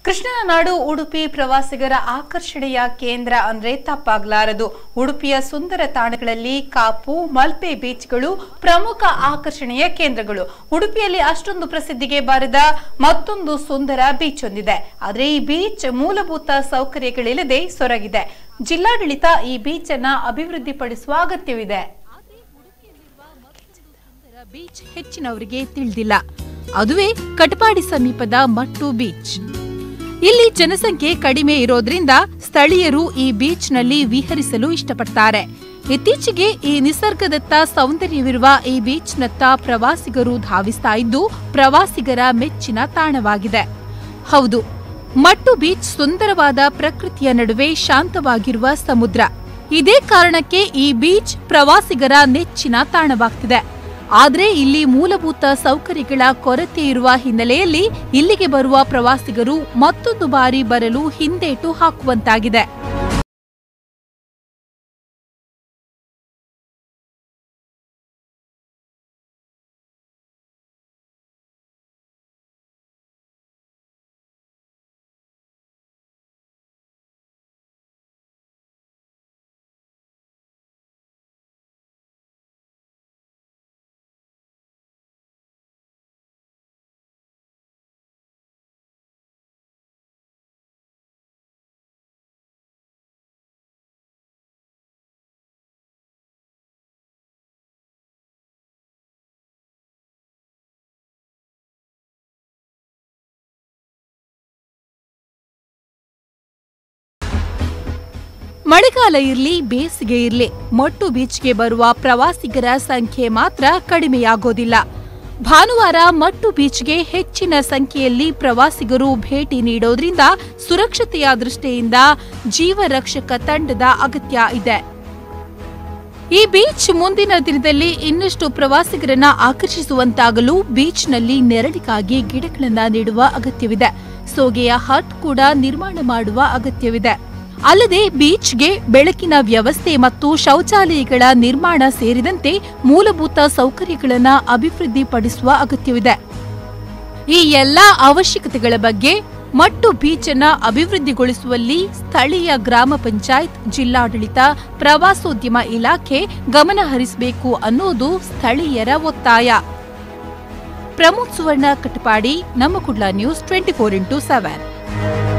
ಕೃಷ್ಣನ ನಾಡು ಉಡುಪಿ ಪ್ರವಾಸಿಗರ ಆಕರ್ಷಣೆಯ ಕೇಂದ್ರ ಅಂದ್ರೆ ತಪ್ಪಾಗಲಾರದು ಉಡುಪಿಯ ಸುಂದರ ತಾಣಗಳಲ್ಲಿ ಕಾಪು ಮಲ್ಪೆ ಬೀಚ್ಗಳು ಪ್ರಮುಖ ಆಕರ್ಷಣೆಯ ಕೇಂದ್ರಗಳು ಉಡುಪಿಯಲ್ಲಿ ಅಷ್ಟೊಂದು ಪ್ರಸಿದ್ಧಿಗೆ ಬಾರದ ಮತ್ತೊಂದು ಸುಂದರ ಬೀಚ್ ಹೊಂದಿದೆ ಆದರೆ ಈ ಬೀಚ್ ಮೂಲಭೂತ ಸೌಕರ್ಯಗಳಿಲ್ಲದೆ ಸೊರಗಿದೆ ಜಿಲ್ಲಾಡಳಿತ ಈ ಬೀಚ್ ಅನ್ನ ಅಭಿವೃದ್ಧಿಪಡಿಸುವ ಅಗತ್ಯವಿದೆ ಬೀಚ್ ಹೆಚ್ಚಿನವರಿಗೆ ತಿಳಿದಿಲ್ಲ ಅದುವೇ ಕಟಪಾಡಿ ಸಮೀಪದ ಮಟ್ಟು ಬೀಚ್ ಇಲ್ಲಿ ಜನಸಂಖ್ಯೆ ಕಡಿಮೆ ಇರೋದ್ರಿಂದ ಸ್ಥಳೀಯರು ಈ ಬೀಚ್ನಲ್ಲಿ ವಿಹರಿಸಲು ಇಷ್ಟಪಡ್ತಾರೆ ಇತ್ತೀಚೆಗೆ ಈ ನಿಸರ್ಗದತ್ತ ಸೌಂದರ್ಯವಿರುವ ಈ ಬೀಚ್ನತ್ತ ಪ್ರವಾಸಿಗರು ಧಾವಿಸ್ತಾ ಇದ್ದು ಪ್ರವಾಸಿಗರ ಮೆಚ್ಚಿನ ತಾಣವಾಗಿದೆ ಹೌದು ಮಟ್ಟು ಬೀಚ್ ಸುಂದರವಾದ ಪ್ರಕೃತಿಯ ನಡುವೆ ಶಾಂತವಾಗಿರುವ ಸಮುದ್ರ ಇದೇ ಕಾರಣಕ್ಕೆ ಈ ಬೀಚ್ ಪ್ರವಾಸಿಗರ ನೆಚ್ಚಿನ ತಾಣವಾಗ್ತಿದೆ ಆದ್ರೆ ಇಲ್ಲಿ ಮೂಲಭೂತ ಸೌಕರ್ಯಗಳ ಕೊರತೆ ಇರುವ ಹಿನ್ನೆಲೆಯಲ್ಲಿ ಇಲ್ಲಿಗೆ ಬರುವ ಪ್ರವಾಸಿಗರು ಮತ್ತೊಂದು ಬಾರಿ ಬರಲು ಹಿಂದೇಟು ಹಾಕುವಂತಾಗಿದೆ ಮಳೆಗಾಲ ಇರ್ಲಿ ಬೇಸಿಗೆ ಇರ್ಲಿ ಮೊಟ್ಟು ಬೀಚ್ಗೆ ಬರುವ ಪ್ರವಾಸಿಗರ ಸಂಖ್ಯೆ ಮಾತ್ರ ಕಡಿಮೆಯಾಗೋದಿಲ್ಲ ಭಾನುವಾರ ಮಟ್ಟು ಬೀಚ್ಗೆ ಹೆಚ್ಚಿನ ಸಂಖ್ಯೆಯಲ್ಲಿ ಪ್ರವಾಸಿಗರು ಭೇಟಿ ನೀಡೋದ್ರಿಂದ ಸುರಕ್ಷತೆಯ ದೃಷ್ಟಿಯಿಂದ ಜೀವರಕ್ಷಕ ತಂಡದ ಅಗತ್ಯ ಇದೆ ಈ ಬೀಚ್ ಮುಂದಿನ ದಿನದಲ್ಲಿ ಇನ್ನಷ್ಟು ಪ್ರವಾಸಿಗರನ್ನ ಆಕರ್ಷಿಸುವಂತಾಗಲು ಬೀಚ್ನಲ್ಲಿ ನೆರಳಿಗಾಗಿ ಗಿಡಗಳನ್ನ ನೆಡುವ ಅಗತ್ಯವಿದೆ ಸೋಗೆಯ ಹಟ್ ಕೂಡ ನಿರ್ಮಾಣ ಮಾಡುವ ಅಗತ್ಯವಿದೆ ಅಲ್ಲದೆ ಬೀಚ್ಗೆ ಬೆಳಕಿನ ವ್ಯವಸ್ಥೆ ಮತ್ತು ಶೌಚಾಲಯಗಳ ನಿರ್ಮಾಣ ಸೇರಿದಂತೆ ಮೂಲಭೂತ ಸೌಕರ್ಯಗಳನ್ನು ಅಭಿವೃದ್ಧಿಪಡಿಸುವ ಅಗತ್ಯವಿದೆ ಈ ಎಲ್ಲಾ ಅವಶ್ಯಕತೆಗಳ ಬಗ್ಗೆ ಮಟ್ಟು ಬೀಚ್ ಅನ್ನ ಅಭಿವೃದ್ಧಿಗೊಳಿಸುವಲ್ಲಿ ಸ್ಥಳೀಯ ಗ್ರಾಮ ಪಂಚಾಯತ್ ಜಿಲ್ಲಾಡಳಿತ ಪ್ರವಾಸೋದ್ಯಮ ಇಲಾಖೆ ಗಮನ ಹರಿಸಬೇಕು ಅನ್ನೋದು ಸ್ಥಳೀಯರ ಒತ್ತಾಯ ಪ್ರಮೋದ್ ಸುವರ್ಣ ಕಟಪಾಡಿ ನಮ್ಮ Kudla news twenty four into seven